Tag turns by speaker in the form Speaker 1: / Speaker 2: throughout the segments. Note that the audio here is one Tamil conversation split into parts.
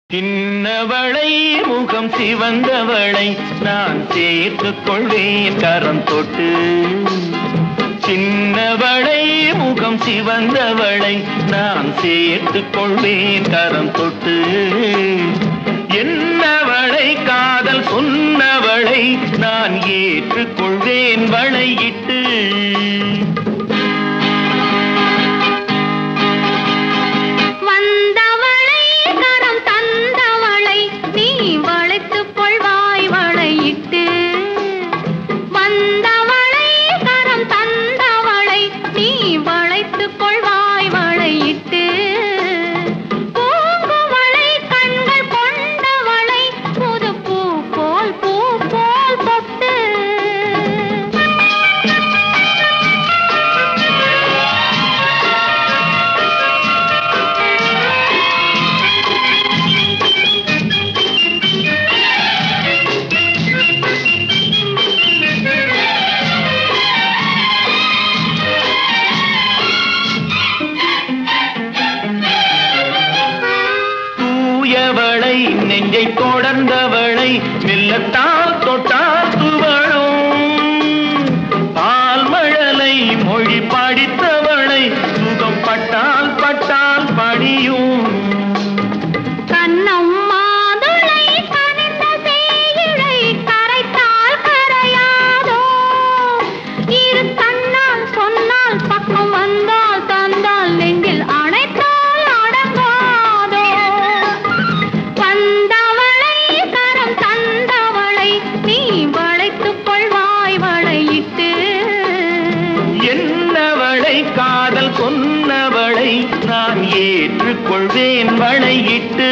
Speaker 1: சின்னவளை முகம் சிவந்தவளை நான் சேர்த்துக் கொள்வேன் கரம் தொட்டு சின்னவளை முகம் சிவந்தவளை நான் சேர்த்துக் கொள்வேன் கரம் தொட்டு என்னவளை காதல் சொன்னவளை நான் ஏற்றுக்கொள்வேன் வளையிட்டு
Speaker 2: வந்தவளை கரம் தந்தவளை நீ வளைத்துக் கொள்வாய் வளையிட்டு வந்தவளை கரம் தந்தவளை நீ வளைத்துக் கொள்வாய் வளையிட்டு பூங்குவளை கண்கள் கொண்டவளை புது பூ போல் பூ போல் பொட்டு
Speaker 1: தூயவளை நெஞ்சை தொடர்ந்தவளை மெல்லத்தால் தொட்டால் துவழும் பால்மழலை மொழி படித்தவளை சுகம் பட்டால் பட்டால் படியும்
Speaker 2: கண்ணம் மாதுளை கனிந்த சேயிழை கரைத்தால் கரையாதோ இரு கண்ணால் சொன்னால் பக்கம் வந்தால் தந்தால் நெஞ்சில் அணைத்தால் அடங்காதோ வந்தவளை கரம் தந்தவளை நீ வளைத்துக் கொள்வாய் வளையிட்டு
Speaker 1: என்னவளை காதல் சொன்னவளை நான் ஏற்றுக்கொள்வேன் வளையிட்டு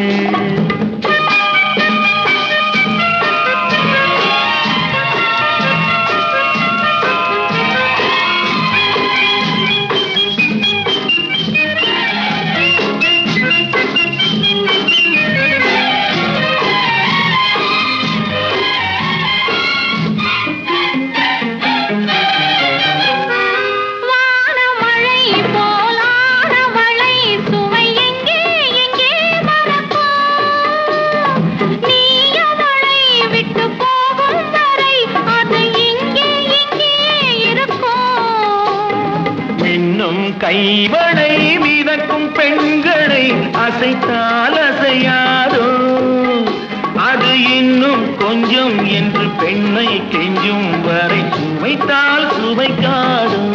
Speaker 2: வானமழை போலானவளை சுவை எங்கே எங்கே மறக்கும் நீ அவளை விட்டு போகும் வரை அது இங்கே இங்கே இருக்கும்
Speaker 1: மின்னும் கைவளை மிதக்கும் பெண்களை அசைத்தால் அசையாதோ அது இன்னும் கொஞ்சம் என்று பெண்ணை கெஞ்சும் வரை சுவைத்தால் சுவைக்காடும்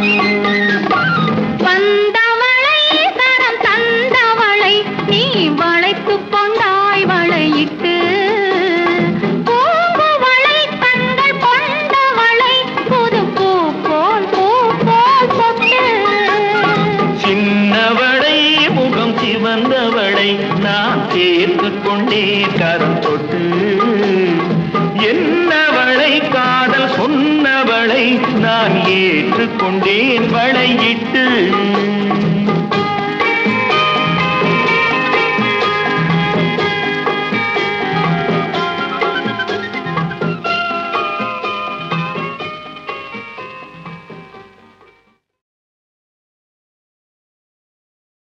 Speaker 2: வந்தவளை கரம் தந்தவளை நீ வளைத்துக் கொண்டாய் வளையிட்டு பூங்குவளை கண்கள் கொண்டவளை புது பூ போல் பூ போல் பொட்டு
Speaker 1: சின்னவளை முகம் சிவந்தவளை நான் சேர்த்து கொண்டே கரம் தொட்டு என்னவளை காதல் சொன்னவளை நான் ஏற்றுக்கொண்டேன் வளையிட்டு